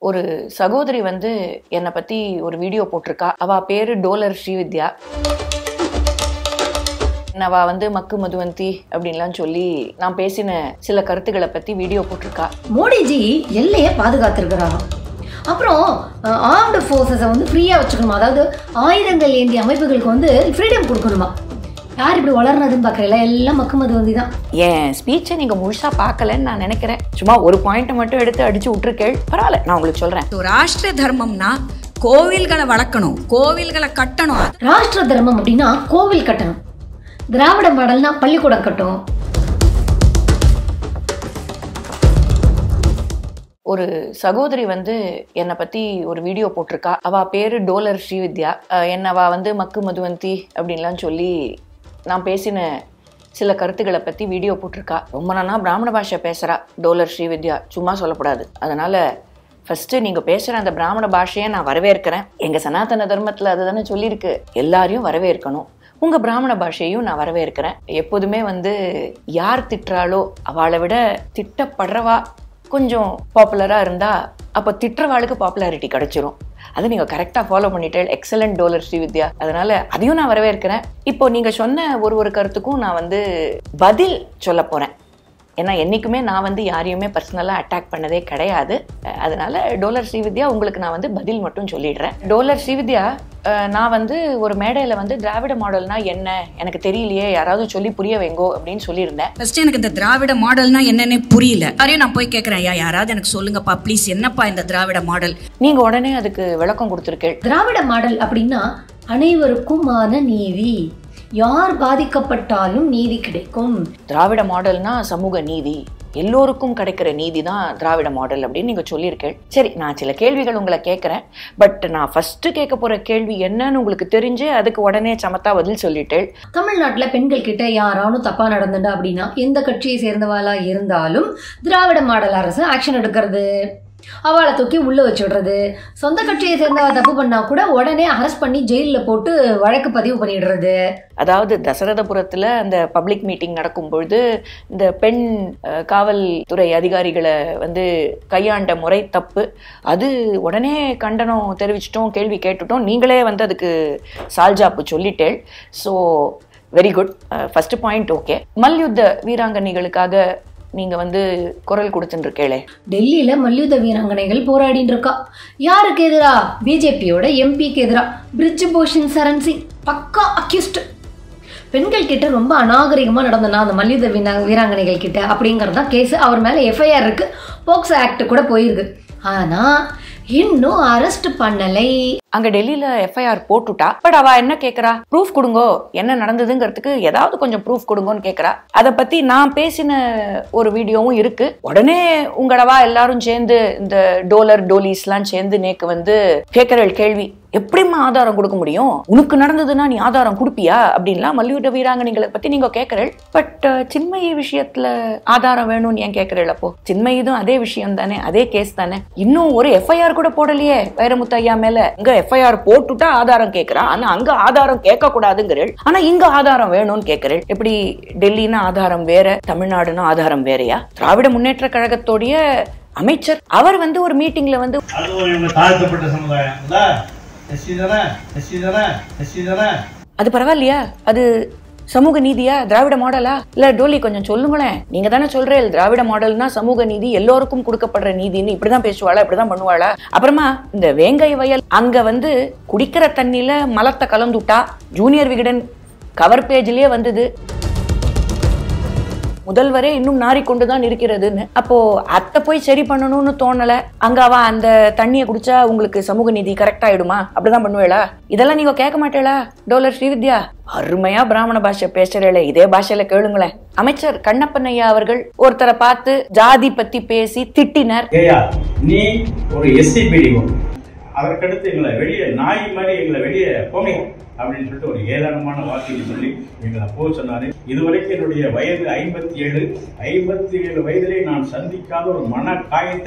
ஒரு சகோதரி வந்து என்னை பத்தி ஒரு வீடியோ போட்டிருக்கா அவ பேரு டோலர் ஸ்ரீவித்யா அவ வந்து மக்கு மதுவந்தி அப்படின்லாம் சொல்லி நான் பேசின சில கருத்துக்களை பத்தி வீடியோ போட்டிருக்கா மோடிஜி எல்லையை பாதுகாத்திருக்கிறாராம் அப்புறம் ஆர்ம்டு ஃபோர்ஸஸை வந்து ஃப்ரீயாக வச்சுக்கணுமா அதாவது ஆயுதங்கள் ஏந்திய அமைப்புகளுக்கு வந்து ஃப்ரீடம் கொடுக்கணுமா யார் இப்படி வளர்னதுன்னு பார்க்கல எல்லாம் மக்குமது வந்து தான் என் ஸ்பீச்சை நீங்க முழுசா பார்க்கலன்னு நான் நினைக்கிறேன் சும்மா ஒரு பாயிண்ட் மட்டும் எடுத்து அடிச்சு விட்டுருக்கேள் பரவாயில்ல நான் உங்களுக்கு சொல்றேன் ராஷ்டிர தர்மம்னா கோவில்களை வளர்க்கணும் கோவில்களை கட்டணும் ராஷ்டிர தர்மம் அப்படின்னா கோவில் கட்டணும் திராவிட மாடல்னா பள்ளிக்கூடம் கட்டும் ஒரு சகோதரி வந்து என்னை பத்தி ஒரு வீடியோ போட்டிருக்கா அவ பேரு டோலர் ஸ்ரீவித்யா அஹ் என்ன அவ வந்து மக்கு மதுவந்தி அப்படின்லாம் சொல்லி நான் பேசின சில கருத்துக்களை பத்தி வீடியோ போட்டிருக்கா ரொம்ப நாளா பிராமண பாஷை பேசுறா டோலர் ஸ்ரீவித்யா சும்மா சொல்லக்கூடாது அதனால ஃபர்ஸ்ட் நீங்க பேசுற அந்த பிராமண பாஷையை நான் வரவேற்கிறேன் எங்க சனாதன தர்மத்துல அதுதானே சொல்லியிருக்கு எல்லாரையும் வரவேற்கணும் உங்க பிராமண பாஷையும் நான் வரவேற்கிறேன் எப்போதுமே வந்து யார் திட்டுறாளோ அவளை விட திட்டப்படுறவா கொஞ்சம் பாப்புலராக இருந்தால் அப்போ திட்டுறவாளுக்கு பாப்புலாரிட்டி கிடைச்சிரும் அதை நீங்கள் கரெக்டாக ஃபாலோ பண்ணிட்டு எக்ஸலண்ட் டோலர் ஸ்ரீவித்யா அதனால அதையும் நான் வரவேற்கிறேன் இப்போ நீங்கள் சொன்ன ஒரு ஒரு கருத்துக்கும் நான் வந்து பதில் சொல்ல போகிறேன் ஏன்னா என்றைக்குமே நான் வந்து யாரையுமே பர்சனலாக அட்டாக் பண்ணதே கிடையாது அஹ் அதனால டோலர் ஸ்ரீவித்யா உங்களுக்கு நான் வந்து பதில் மட்டும் சொல்லிடுறேன் டோலர் ஸ்ரீவித்யா அஹ் நான் வந்து ஒரு மேடையில் வந்து திராவிட மாடல்னா என்ன எனக்கு தெரியலையே யாராவது சொல்லி புரிய வைங்கோ அப்படின்னு சொல்லியிருந்தேன் ஃபர்ஸ்ட் எனக்கு இந்த திராவிட மாடல்னா என்னன்னே புரியல யாரையும் நான் போய் கேட்கறேன் ஐயா யாராவது எனக்கு சொல்லுங்கப்பா ப்ளீஸ் என்னப்பா இந்த திராவிட மாடல் நீங்கள் உடனே அதுக்கு விளக்கம் கொடுத்துருக்கேள் திராவிட மாடல் அப்படின்னா அனைவருக்குமான நீதி யார் பாதிக்கப்பட்டாலும் நீதி கிடைக்கும் திராவிட மாடல்னா சமூக நீதி எல்லோருக்கும் கிடைக்கிற நீதி தான் திராவிட மாடல் அப்படின்னு நீங்க சொல்லியிருக்கேள் சரி நான் சில கேள்விகள் உங்களை கேட்குறேன் பட் நான் ஃபர்ஸ்ட் கேட்க போற கேள்வி என்னன்னு உங்களுக்கு தெரிஞ்சு அதுக்கு உடனே சமத்தா பதில் சொல்லிட்டேள் தமிழ்நாட்டுல பெண்கள் கிட்ட யாரானும் தப்பா நடந்துட்டா அப்படின்னா எந்த கட்சியை சேர்ந்தவாளா இருந்தாலும் திராவிட மாடல் அரசு ஆக்ஷன் எடுக்கிறது அவளை தூக்கி உள்ள வச்சுடுறது சொந்த கட்சியை சேர்ந்தவ தப்பு பண்ணா கூட உடனே அரெஸ்ட் பண்ணி ஜெயில்ல போட்டு வழக்கு பதிவு பண்ணிடுறது அதாவது தசரதபுரத்துல அந்த பப்ளிக் மீட்டிங் நடக்கும் பொழுது இந்த பெண் அஹ், காவல்துறை அதிகாரிகளை வந்து கையாண்ட முறை தப்பு அது உடனே கண்டனம் தெரிவிச்சிட்டோம் கேள்வி கேட்டுட்டோம் நீங்களே வந்து அதுக்கு சால்ஜாப்பு சொல்லிட்டேள் so very good first point okay மல்யுத்த வீராங்கனைகளுக்காக நீங்க வந்து குரல் கொடுத்துட்டு இருக்கேளே டெல்லியில மல்யுத்த வீராங்கனைகள் போராடிட்டு இருக்கா யாருக்கு எதிரா பிஜேபியோட எம்பிக்கு எதிரா பிரிட்ஜ் பூஷன் சரண் சிங் பக்கா அக்யூஸ்ட் பெண்கள் கிட்ட ரொம்ப அநாகரிகமா நடந்தனா அந்த மல்யுத்த வீரா வீராங்கனைகள் கிட்ட அப்படிங்கிறது தான் கேஸ் அவர் மேல எஃப்ஐஆர் இருக்கு போக்சோ ஆக்ட் கூட போயிருக்கு ஆனா இன்னும் அரெஸ்ட் பண்ணலை அங்க டெல்லியில எஃப்ஐஆர் போட்டுட்டா பட் அவ என்ன கேக்குறா ப்ரூஃப் கொடுங்கோ என்ன நடந்ததுங்கிறதுக்கு ஏதாவது கொஞ்சம் ப்ரூஃப் கொடுங்கோன்னு கேக்குறா அதை பத்தி நான் பேசின ஒரு வீடியோவும் இருக்கு உடனே உங்களவா எல்லாரும் சேர்ந்து இந்த டோலர் டோலிஸ்லாம் சேர்ந்து நேக்கு வந்து கேட்கிற கேள்வி எப்படிம்மா ஆதாரம் கொடுக்க முடியும் உனக்கு நடந்ததுன்னா நீ ஆதாரம் கொடுப்பியா அப்படின்லாம் மல்யுத்த வீராங்கனைகளை பத்தி நீங்க கேட்கறீள் பட் சின்மயி விஷயத்துல ஆதாரம் வேணும்னு ஏன் கேட்கறீள் அப்போ சின்மயிதும் அதே விஷயம் தானே அதே கேஸ் தானே இன்னும் ஒரு எஃப்ஐஆர் கூட போடலையே வைரமுத்து ஐயா மேல இங்க எஃப்ஐஆர் போட்டுட்டா ஆதாரம் கேட்கறா ஆனா அங்க ஆதாரம் கேட்க கூடாதுங்கிறீள் ஆனா இங்க ஆதாரம் வேணும்னு கேட்கறீள் எப்படி டெல்லின்னா ஆதாரம் வேற தமிழ்நாடுன்னா ஆதாரம் வேறயா திராவிட முன்னேற்ற கழகத்தோடைய அமைச்சர் அவர் வந்து ஒரு மீட்டிங்ல வந்து அதுவும் இவங்க தாழ்த்தப்பட்ட சமுதாயம் இல்ல எஸ்சி தானே எஸ்சி தானே எஸ்சி தானே அது பரவாயில்லையா அது சமூக நீதியா திராவிட மாடலா இல்ல டோலி கொஞ்சம் சொல்லுங்களேன் நீங்க தானே சொல்றேன் திராவிட மாடல்னா சமூக நீதி எல்லோருக்கும் கொடுக்கப்படுற நீதின்னு இப்படிதான் பேசுவாளா இப்படிதான் பண்ணுவாளா அப்புறமா இந்த வேங்கை வயல் அங்க வந்து குடிக்கிற தண்ணியில மலத்தை கலந்துட்டா ஜூனியர் விகடன் கவர் பேஜ்லயே வந்தது முதல்வரே இன்னும் நாறிக்கொண்டுதான் இருக்கிறதுன்னு அப்போ அத்தை போய் சரி பண்ணணும்னு தோணல அங்க அவ அந்த தண்ணியை குடிச்சா உங்களுக்கு சமூக நீதி கரெக்ட் ஆயிடுமா அப்படிதான் பண்ணுவேளா இதெல்லாம் நீங்க கேட்க மாட்டேளா டோலர் ஸ்ரீவித்யா அருமையா பிராமண பாஷை பேசுறேளே இதே பாஷையில கேளுங்களேன் அமைச்சர் கண்ணப்பன் ஐயா அவர்கள் ஒருத்தரை பார்த்து ஜாதி பத்தி பேசி திட்டினர் ஏயா நீ ஒரு எஸ்சி பிடிஓ அதற்கடுத்து எங்களை வெளியே நாய் மாதிரி எங்களை வெளியே போங்க அப்படின்னு சொல்லிட்டு ஒரு ஏளனமான வார்த்தையை சொல்லி எங்களை போக சொன்னாரு இதுவரைக்கும் என்னுடைய வயது ஐம்பத்தி ஏழு ஐம்பத்தி ஏழு வயதிலே நான் சந்திக்காத ஒரு மன காயத்தை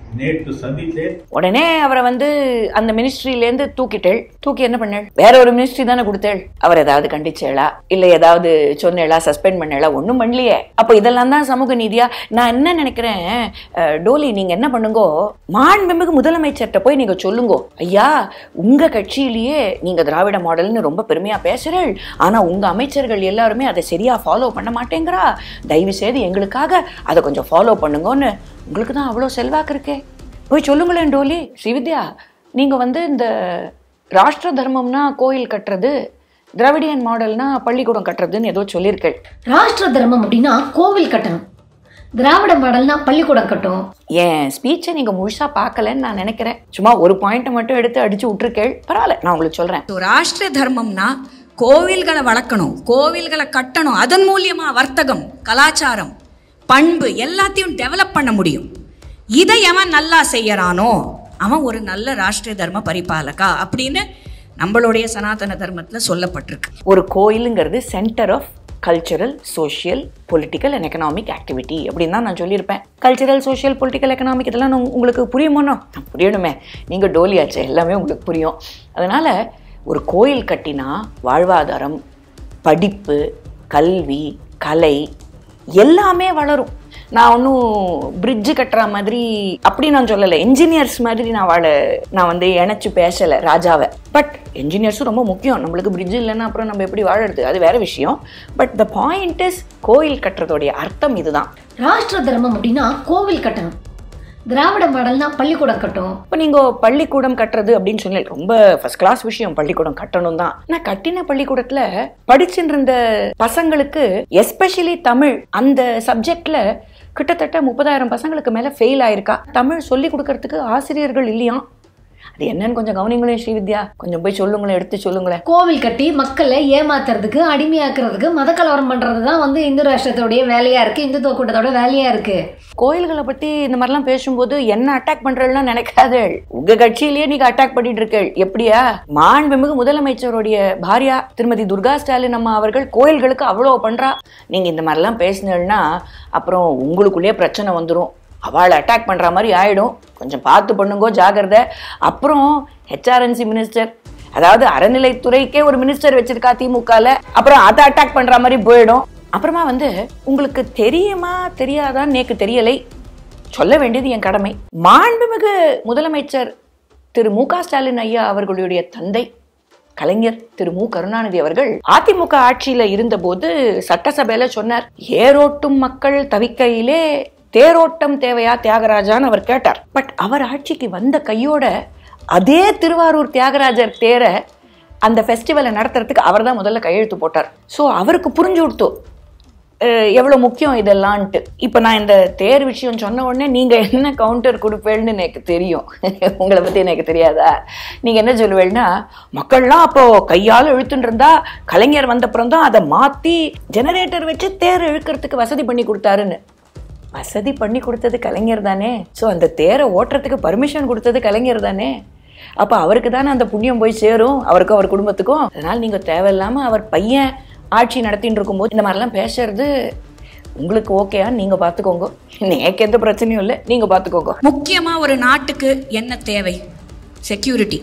நேற்று சந்தித்தேன் உடனே அவரை வந்து அந்த மினிஸ்ட்ரியிலேருந்து தூக்கிட்டேள் தூக்கி என்ன பண்ணேள் வேற ஒரு மினிஸ்ட்ரி தானே கொடுத்தேள் அவர் ஏதாவது கண்டிச்சேளா இல்ல ஏதாவது சொன்னேளா சஸ்பெண்ட் பண்ணேளா ஒன்றும் பண்ணலையே அப்போ இதெல்லாம் தான் சமூக நீதியா நான் என்ன நினைக்கிறேன் அஹ், டோலி நீங்க என்ன பண்ணுங்கோ மாண்புமிகு முதலமைச்சர்கிட்ட போய் நீங்க சொல்லுங்கோ ஐயா உங்க கட்சியிலேயே நீங்க திராவிட மாடல்னு ரொம்ப பெருமையா பேசுறீள் ஆனா உங்க அமைச்சர்கள் எல்லாருமே அதை சரியா ஃபாலோ பண்ண மாட்டேங்கிறா தயவு செய்து எங்களுக்காக அதை கொஞ்சம் ஃபாலோ பண்ணுங்கன்னு உங்களுக்கு தான் அவ்வளோ செல்வாக்கு இருக்கே போய் சொல்லுங்களேன் டோலி ஸ்ரீவித்யா நீங்க வந்து இந்த ராஷ்டிர தர்மம்னா கோயில் கட்டுறது திராவிடியன் மாடல்னா பள்ளிக்கூடம் கட்டுறதுன்னு ஏதோ சொல்லியிருக்கேள் ராஷ்டிர தர்மம் அப்படின்னா கோவில் கட்டணும் திராவிட மாடல்னா பள்ளிக்கூடம் கட்டும் என் ஸ்பீச்சை நீங்க முழுசா பார்க்கலன்னு நான் நினைக்கிறேன் சும்மா ஒரு பாயிண்ட்டை மட்டும் எடுத்து அடிச்சு விட்டுருக்கேள் பரவாயில்ல நான் உங்களுக்கு சொல்றேன் ஸோ ராஷ்டிர தர்மம்னா கோவில்களை வளர்க்கணும் கோவில்களை கட்டணும் அதன் மூலியமா வர்த்தகம் கலாச்சாரம் பண்பு எல்லாத்தையும் டெவலப் பண்ண முடியும் இதை எவன் நல்லா செய்யறானோ அவன் ஒரு நல்ல ராஷ்டிரிய தர்ம பரிபாலகா அப்படின்னு நம்மளுடைய சனாதன தர்மத்துல சொல்லப்பட்டிருக்கு ஒரு கோயிலுங்கிறது centre of cultural social political and economic activity அப்படின்னு தான் நான் சொல்லியிருப்பேன் கல்ச்சரல் சோஷியல் பொலிட்டிக்கல் எக்கனாமிக் இதெல்லாம் நான் உங்களுக்கு புரியுமோனோ புரியணுமே நீங்கள் டோலியாச்சு எல்லாமே உங்களுக்கு புரியும் அதனால் ஒரு கோயில் கட்டினா வாழ்வாதாரம் படிப்பு கல்வி கலை எல்லாமே வளரும் நான் ஒன்றும் பிரிட்ஜு கட்டுற மாதிரி அப்படி நான் சொல்லலை என்ஜினியர்ஸ் மாதிரி நான் வாழ நான் வந்து இணைச்சு பேசலை ராஜாவை பட் என்ஜினியர்ஸும் ரொம்ப முக்கியம் நம்மளுக்கு பிரிட்ஜ் இல்லைன்னா அப்புறம் நம்ம எப்படி வாழறது அது வேற விஷயம் பட் த பாயிண்ட் இஸ் கோயில் கட்டுறதோடைய அர்த்தம் இதுதான் ராஷ்டிர தர்மம் அப்படின்னா கோவில் கட்டணும் திராவிட மாடல்னா பள்ளிக்கூடம் கட்டும் இப்போ நீங்கள் பள்ளிக்கூடம் கட்டுறது அப்படின்னு சொல்லி ரொம்ப ஃபர்ஸ்ட் கிளாஸ் விஷயம் பள்ளிக்கூடம் கட்டணும் தான் நான் கட்டின பள்ளிக்கூடத்தில் படிச்சுட்டு இருந்த பசங்களுக்கு எஸ்பெஷலி தமிழ் அந்த சப்ஜெக்ட்ல கிட்டத்தட்ட முப்பதாயிரம் பசங்களுக்கு மேலே ஃபெயில் ஆயிருக்கா தமிழ் சொல்லி கொடுக்கறதுக்கு ஆசிரியர்கள் இல்லையாம் அது என்னன்னு கொஞ்சம் கவனிங்களேன் ஸ்ரீவித்யா கொஞ்சம் போய் சொல்லுங்களேன் எடுத்து சொல்லுங்களேன் கோவில் கட்டி மக்களை ஏமாத்துறதுக்கு அடிமையாக்குறதுக்கு மத கலவரம் பண்றது தான் வந்து இந்து ராஷ்டிரத்தோடைய வேலையா இருக்கு இந்துத்துவ கூட்டத்தோட வேலையா இருக்கு கோயில்களை பத்தி இந்த மாதிரிலாம் பேசும்போது என்ன அட்டாக் பண்றேன்னு நினைக்காதேள் உங்க கட்சியிலேயே நீங்க அட்டாக் பண்ணிட்டு இருக்கேள் எப்படியா மாண்புமிகு முதலமைச்சருடைய பாரியா திருமதி துர்கா ஸ்டாலின் அம்மா அவர்கள் கோயில்களுக்கு அவ்வளோ பண்றா நீங்க இந்த மாதிரிலாம் பேசினீங்கன்னா அப்புறம் உங்களுக்குள்ளேயே பிரச்சனை வந்துடும் அவளை அட்டாக் பண்ற மாதிரி ஆயிடும் கொஞ்சம் பார்த்து பண்ணுங்கோ ஜாகிரதை அப்புறம் ஹெச்ஆர்என்சி மினிஸ்டர் அதாவது அறநிலைத்துறைக்கே ஒரு மினிஸ்டர் வச்சிருக்கா திமுகல அப்புறம் அதை அட்டாக் பண்ற மாதிரி போயிடும் அப்புறமா வந்து உங்களுக்கு தெரியுமா தெரியாதான்னு நேக்கு தெரியலை சொல்ல வேண்டியது என் கடமை மாண்புமிகு முதலமைச்சர் திரு மு க ஸ்டாலின் ஐயா அவர்களுடைய தந்தை கலைஞர் திரு மு கருணாநிதி அவர்கள் அதிமுக ஆட்சியில இருந்தபோது சட்டசபையில சொன்னார் ஏரோட்டும் மக்கள் தவிக்கையிலே தேரோட்டம் தேவையா தியாகராஜான்னு அவர் கேட்டார் பட் அவர் ஆட்சிக்கு வந்த கையோட அதே திருவாரூர் தியாகராஜர் தேரை அந்த ஃபெஸ்டிவலை நடத்துறதுக்கு அவர் தான் முதல்ல கையெழுத்து போட்டார் ஸோ அவருக்கு புரிஞ்சு கொடுத்தோம் அஹ் எவ்வளவு முக்கியம் இதெல்லாம்ட்டு இப்போ நான் இந்த தேர் விஷயம் சொன்ன உடனே நீங்க என்ன கவுண்டர் கொடுப்பேன்னு எனக்கு தெரியும் உங்களை பத்தி எனக்கு தெரியாதா நீங்க என்ன சொல்லுவேன்னா மக்கள்லாம் அப்போ கையால் இழுத்துட்டு இருந்தா கலைஞர் வந்தப்புறம் தான் அதை மாத்தி ஜெனரேட்டர் வச்சு தேர் இழுக்கிறதுக்கு வசதி பண்ணி கொடுத்தாருன்னு வசதி பண்ணி கொடுத்தது கலைஞர் தானே ஸோ அந்த தேரை ஓட்டுறதுக்கு பர்மிஷன் கொடுத்தது கலைஞர் தானே அப்போ அவருக்கு தானே அந்த புண்ணியம் போய் சேரும் அவருக்கும் அவர் குடும்பத்துக்கும் அதனால நீங்க தேவையில்லாம அவர் பையன் ஆட்சி நடத்தின்னு இருக்கும்போது இந்த மாதிரிலாம் பேசுறது உங்களுக்கு ஓகேயா நீங்க பார்த்துக்கோங்க எனக்கு எந்த பிரச்சனையும் இல்லை நீங்க பார்த்துக்கோங்க முக்கியமா ஒரு நாட்டுக்கு என்ன தேவை செக்யூரிட்டி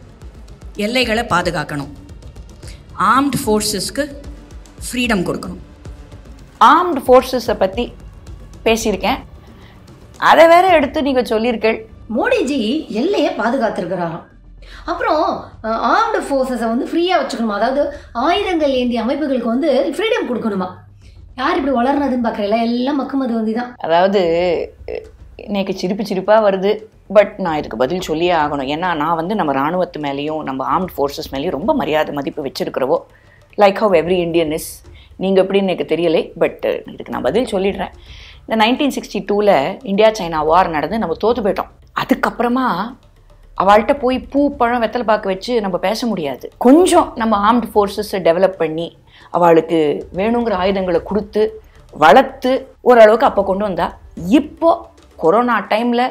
எல்லைகளை பாதுகாக்கணும் ஆர்ம்டு ஃபோர்ஸஸ்க்கு ஃப்ரீடம் கொடுக்கணும் ஆர்ம்டு ஃபோர்ஸஸை பத்தி பேசியிருக்கேன் அதை வேற எடுத்து நீங்க சொல்லியிருக்கேள் மோடிஜி எல்லையை பாதுகாத்திருக்கிறாராம் அப்புறம் ஆர்ம்டு ஃபோர்ஸஸை வந்து ஃப்ரீயாக வச்சுக்கணுமா அதாவது ஆயுதங்கள் ஏந்திய அமைப்புகளுக்கு வந்து ஃப்ரீடம் கொடுக்கணுமா யார் இப்படி வளர்னதுன்னு பார்க்குறீங்களா எல்லாம் மக்குமது வந்து தான் அதாவது இன்னைக்கு சிரிப்பு சிரிப்பாக வருது பட் நான் இதுக்கு பதில் சொல்லியே ஆகணும் ஏன்னா நான் வந்து நம்ம ராணுவத்து மேலேயும் நம்ம ஆர்ம்ட் ஃபோர்ஸஸ் மேலேயும் ரொம்ப மரியாதை மதிப்பு வச்சிருக்கிறவோ like how every Indian is நீங்கள் எப்படின்னு எனக்கு தெரியலை பட் இதுக்கு நான் பதில் சொல்லிடுறேன் இந்த நைன்டீன் சிக்ஸ்டி டூவில் இந்தியா சைனா வார் நடந்து நம்ம தோத்து போயிட்டோம் அதுக்கப்புறமா அவள்கிட்ட போய் பூ பழம் வெத்தலை பாக்கு வச்சு நம்ம பேச முடியாது கொஞ்சம் நம்ம ஆர்ம்டு ஃபோர்ஸஸை டெவலப் பண்ணி அவளுக்கு வேணுங்கிற ஆயுதங்களை கொடுத்து வளர்த்து ஓரளவுக்கு அப்போ கொண்டு வந்தா இப்போ கொரோனா டைமில்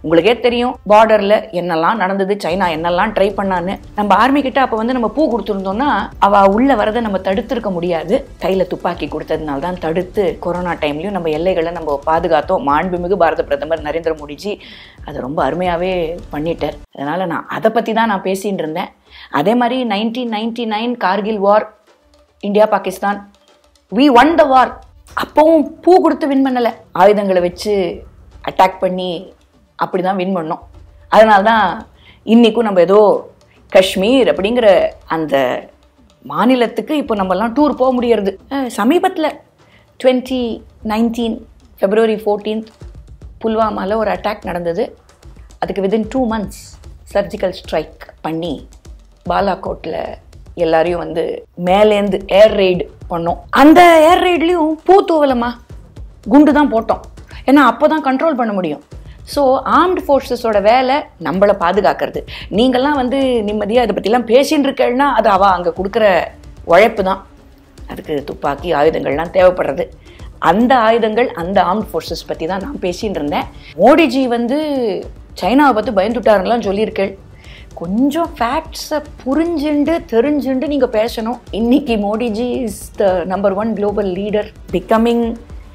உங்களுக்கே தெரியும் பார்டர்ல என்னெல்லாம் நடந்தது சைனா என்னெல்லாம் ட்ரை பண்ணான்னு நம்ம ஆர்மி கிட்ட அப்ப வந்து நம்ம பூ கொடுத்துருந்தோம்னா அவ உள்ள வரதை நம்ம தடுத்திருக்க முடியாது கையில துப்பாக்கி கொடுத்ததுனால தான் தடுத்து கொரோனா டைம்லயும் நம்ம எல்லைகளை நம்ம பாதுகாத்தோம் மாண்புமிகு பாரத பிரதமர் நரேந்திர மோடிஜி அதை ரொம்ப அருமையாவே பண்ணிட்டார் அதனால நான் அதை பத்தி தான் நான் பேசிட்டு இருந்தேன் அதே மாதிரி nineteen ninety nine Kargil war India Pakistan we won the war அப்பவும் பூ கொடுத்து வின் பண்ணலை ஆயுதங்களை வச்சு அட்டாக் பண்ணி அப்படி தான் வின் பண்ணோம் அதனால தான் இன்றைக்கும் நம்ம ஏதோ காஷ்மீர் அப்படிங்கிற அந்த மாநிலத்துக்கு இப்போ நம்மலாம் டூர் போக முடியறது சமீபத்தில் டுவெண்ட்டி நைன்டீன் ஃபெப்ரவரி ஃபோர்டீன்த் புல்வாமாவில் ஒரு அட்டாக் நடந்தது அதுக்கு within two months surgical strike பண்ணி பாலாகோட்டில் எல்லாரையும் வந்து மேலேந்து ஏர் ரெய்டு பண்ணோம் அந்த ஏர் ரெய்ட்லேயும் பூ தூவலமா குண்டு தான் போட்டோம் ஏன்னா அப்போ தான் கண்ட்ரோல் பண்ண முடியும் ஸோ ஆர்ம்டு ஃபோர்ஸஸோட வேலை நம்மளை பாதுகாக்கிறது நீங்கள்லாம் வந்து நிம்மதியாக இதை பற்றிலாம் பேசின்னு இருக்கேன்னா அது அவள் அங்கே கொடுக்குற உழைப்பு தான் அதுக்கு துப்பாக்கி ஆயுதங்கள்லாம் தேவைப்படுறது அந்த ஆயுதங்கள் அந்த ஆர்ம்ட் ஃபோர்ஸஸ் பற்றி தான் நான் பேசின்னு இருந்தேன் மோடிஜி வந்து சைனாவை பற்றி பயந்துட்டாருலாம் சொல்லியிருக்கேள் கொஞ்சம் ஃபேக்ட்ஸை புரிஞ்சுண்டு தெரிஞ்சுண்டு நீங்கள் பேசணும் இன்னைக்கு Modiji is the number one global leader becoming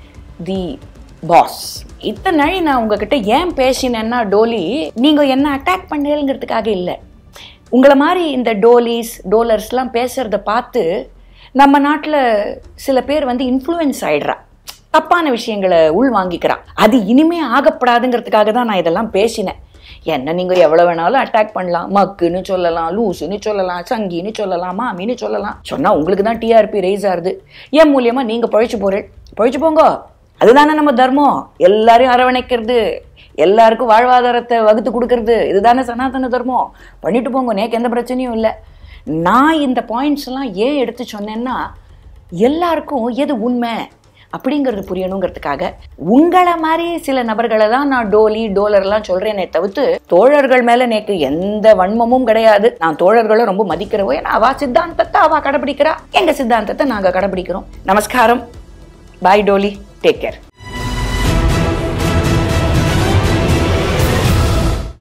the boss இத்தனை நாள் நான் உங்ககிட்ட ஏன் பேசினேன்னா டோலி நீங்கள் என்ன அட்டாக் பண்ணலங்கிறதுக்காக இல்லை உங்களை மாதிரி இந்த டோலிஸ் டோலர்ஸ்லாம் பேசுகிறத பார்த்து நம்ம நாட்டில் சில பேர் வந்து இன்ஃப்ளூயன்ஸ் ஆயிடுறா தப்பான விஷயங்களை உள் வாங்கிக்கிறா அது இனிமே ஆகப்படாதுங்கிறதுக்காக தான் நான் இதெல்லாம் பேசினேன் என்ன நீங்கள் எவ்வளோ வேணாலும் அட்டாக் பண்ணலாம் மக்குன்னு சொல்லலாம் லூசுன்னு சொல்லலாம் சங்கின்னு சொல்லலாம் மாமின்னு சொல்லலாம் சொன்னால் உங்களுக்கு தான் டிஆர்பி ரைஸ் ஆகுது என் மூலியமாக நீங்கள் பழிச்சு போகிறேன் பழிச்சு போங்க அதுதானே நம்ம தர்மம் எல்லாரையும் அரவணைக்கிறது எல்லாருக்கும் வாழ்வாதாரத்தை வகுத்து கொடுக்கறது இதுதானே சனாதன தர்மம் பண்ணிட்டு போங்க நேக்கு எந்த பிரச்சனையும் இல்லை நான் இந்த பாயிண்ட்ஸ் எல்லாம் ஏன் எடுத்து சொன்னேன்னா எல்லாருக்கும் எது உண்மை அப்படிங்கிறது புரியணுங்கிறதுக்காக உங்களை மாதிரி சில நபர்களை தான் நான் டோலி டோலர்லாம் சொல்றேனே தவிர்த்து தோழர்கள் மேல எனக்கு எந்த வன்மமும் கிடையாது நான் தோழர்களை ரொம்ப மதிக்கிறவோ ஏன்னா அவா சித்தாந்தத்தை அவா கடைபிடிக்கிறா எங்க சித்தாந்தத்தை நாங்க கடைபிடிக்கிறோம் நமஸ்காரம் பாய் டோலி டேக் கேர்